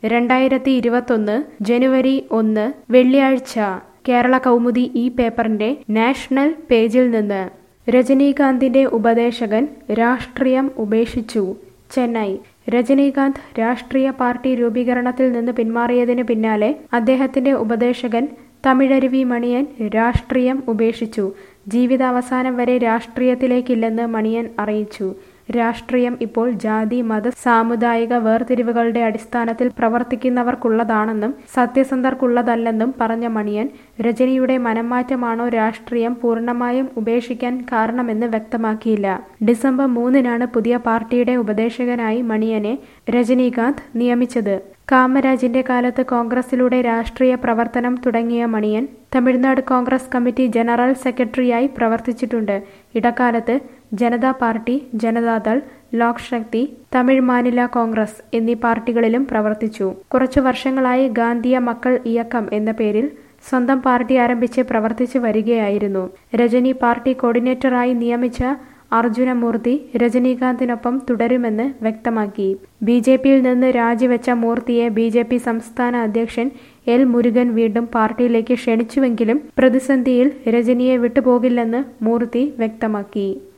രണ്ടായിരത്തി ഇരുപത്തൊന്ന് ജനുവരി ഒന്ന് വെള്ളിയാഴ്ച കേരള കൗമുദി ഈ പേപ്പറിന്റെ നാഷണൽ പേജിൽ നിന്ന് രജനീകാന്തിന്റെ ഉപദേശകൻ രാഷ്ട്രീയം ഉപേക്ഷിച്ചു ചെന്നൈ രജനീകാന്ത് രാഷ്ട്രീയ പാർട്ടി രൂപീകരണത്തിൽ നിന്ന് പിന്മാറിയതിന് പിന്നാലെ അദ്ദേഹത്തിന്റെ ഉപദേശകൻ തമിഴരുവി മണിയൻ രാഷ്ട്രീയം ഉപേക്ഷിച്ചു ജീവിതാവസാനം വരെ രാഷ്ട്രീയത്തിലേക്കില്ലെന്ന് മണിയൻ അറിയിച്ചു രാഷ്ട്രീയം ഇപ്പോൾ ജാതി മത സാമുദായിക വേർതിരിവുകളുടെ അടിസ്ഥാനത്തിൽ പ്രവർത്തിക്കുന്നവർക്കുള്ളതാണെന്നും സത്യസന്ധർക്കുള്ളതല്ലെന്നും പറഞ്ഞ മണിയൻ രജനിയുടെ മനംമാറ്റമാണോ രാഷ്ട്രീയം പൂർണ്ണമായും ഉപേക്ഷിക്കാൻ കാരണമെന്ന് വ്യക്തമാക്കിയില്ല ഡിസംബർ മൂന്നിനാണ് പുതിയ പാർട്ടിയുടെ ഉപദേശകനായി മണിയനെ രജനീകാന്ത് നിയമിച്ചത് കാമരാജിന്റെ കാലത്ത് കോൺഗ്രസിലൂടെ രാഷ്ട്രീയ പ്രവർത്തനം തുടങ്ങിയ Maniyan Tamil Nadu Congress committee general സെക്രട്ടറിയായി പ്രവർത്തിച്ചിട്ടുണ്ട് ഇടക്കാലത്ത് ജനതാ പാർട്ടി ജനതാദൾ ലോക് ശക്തി തമിഴ് മാനില കോൺഗ്രസ് എന്നീ പാർട്ടികളിലും പ്രവർത്തിച്ചു കുറച്ചു വർഷങ്ങളായി ഗാന്ധിയ മക്കൾ ഇയക്കം എന്ന പേരിൽ സ്വന്തം പാർട്ടി ആരംഭിച്ച് പ്രവർത്തിച്ചു വരികയായിരുന്നു രജനി പാർട്ടി കോർഡിനേറ്ററായി നിയമിച്ച അർജുനമൂർത്തി രജനീകാന്തിനൊപ്പം തുടരുമെന്ന് വ്യക്തമാക്കി ബി ജെ പിയിൽ നിന്ന് രാജിവെച്ച മൂർത്തിയെ ബി ജെ പി സംസ്ഥാന അധ്യക്ഷൻ എൽ മുരുകൻ വീണ്ടും പാർട്ടിയിലേക്ക് ക്ഷണിച്ചുവെങ്കിലും പ്രതിസന്ധിയിൽ രജനിയെ വിട്ടുപോകില്ലെന്ന് മൂർത്തി വ്യക്തമാക്കി